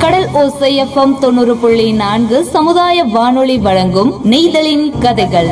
கடல் ஓசை எஃப்எம் தொண்ணூறு புள்ளி நான்கு சமுதாய வானொலி வழங்கும் நெய்தலின் கதைகள்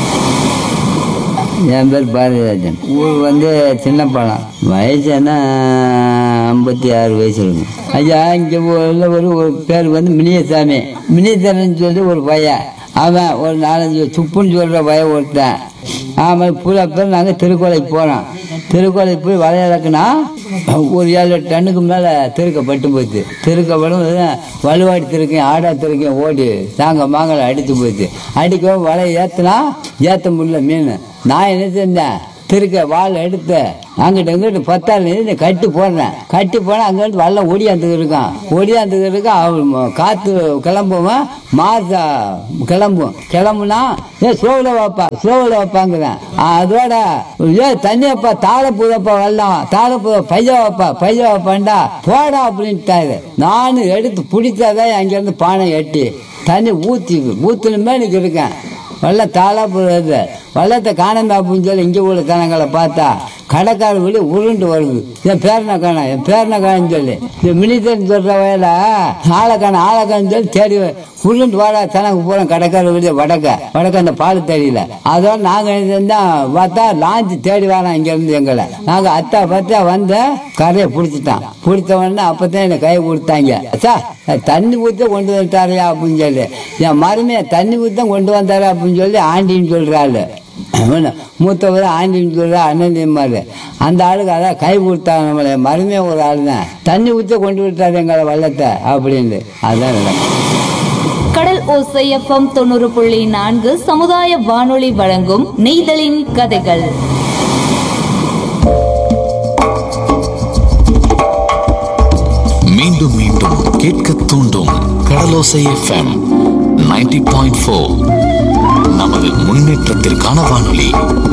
என் பேர் பாரதிராஜன் ஊர் வந்து சின்னப்பாலம் வயசு என்ன ஐம்பத்தி ஆறு வயசு இருக்கும் ஐயா இங்கே உள்ள ஒரு ஒரு பேர் வந்து மினியசாமி மினியசாமின்னு சொல்லி ஒரு பையன் அவன் ஒரு நாலஞ்சு சுப்புன்னு சொல்கிற பையன் ஒருத்தன் ஆமாம் பூரா பேர் நாங்கள் திருக்கோலைக்கு போகிறோம் திருக்கோலைக்கு போய் வலைய இறக்குனா ஒரு ஏழு எட்டு டன்னுக்கு மேலே திருக்கப்பட்டு போச்சு திருக்கப்படும் வலுவாடி திருக்கையும் ஆடா திருக்கையும் ஓடி தாங்க மாங்கலை அடித்து போச்சு அடிக்கவும் வலை ஏற்றுனா ஏற்ற முடியல மீன் நான் என்ன செஞ்சேன் திருக்க வால் எடுத்து அங்கிட்ட இங்கிட்ட பத்தாள் நின்று கட்டி போடுறேன் கட்டி போனால் அங்கிட்டு வல்ல ஒடியாந்துக்கு இருக்கான் ஒடியாந்துக்கு இருக்கான் அவள் ம- காற்று கிளம்புவோம் மாசா கிளம்பும் கிளம்புனா ஏ ஸ்லோவில் வைப்பா ஸ்லோவில் வைப்பாங்கிறேன் அதோட ஏ தண்ணியப்பா தாழப்பூதப்பா வெள்ளம் தாழப்பூத பைய வைப்பா பைய வைப்பாண்டா போடா அப்படின்ட்டாரு நானும் எடுத்து பிடிச்சாதான் அங்கேருந்து பானை எட்டி தண்ணி ஊற்றி ஊற்றுனுமே எனக்கு இருக்கேன் வெள்ளம் தாளா போடுறது வெள்ளத்தை காணாம அப்படின்னு சொல்லி இங்கே உள்ள தனங்களை பார்த்தா கடைக்கார வெளியே உருண்டு வருது என் பேரனை காணோம் என் பேரனை காணுன்னு சொல்லி இந்த மினித்தன் சொல்கிற வயல ஆளை காணும் ஆளை காணுன்னு சொல்லி தேடி உருண்டு வாடா தனக்கு போகிறோம் கடைக்கார வெளியே வடக்க வடக்க அந்த பால் தெரியல அதோட நாங்கள் என்ன பார்த்தா லாஞ்சி தேடி வரோம் இங்கேருந்து எங்களை நாங்கள் அத்தா பத்தா வந்த கரையை பிடிச்சிட்டான் பிடிச்ச உடனே அப்போ தான் எனக்கு கை கொடுத்தாங்க சார் தண்ணி ஊற்ற கொண்டு வந்துட்டாரையா அப்படின்னு சொல்லி என் மருமையை தண்ணி ஊற்ற கொண்டு வந்தாரு அப்படின்னு சொல்லி ஆண்டின்னு சொல்கிறாள் மூத்தவர் ஆண்டின்னு சொல்கிற அண்ணன்மாரு அந்த ஆளுக்கு அதான் கை கொடுத்தாங்க நம்மளை மருமையை ஒரு ஆள் தான் தண்ணி ஊற்ற கொண்டு விட்டாரு எங்களை வள்ளத்தை அப்படின்னு அதுதான் நடக்கும் கடல் ஓசை எஃப்எம் தொண்ணூறு புள்ளி நான்கு சமுதாய வானொலி வழங்கும் நெய்தலின் கதைகள் மீண்டும் மீண்டும் கேட்க தூண்டும் கடலோசை எஃப்எம் 90.4 பாயிண்ட் நமது முன்னேற்றத்திற்கான வானொலி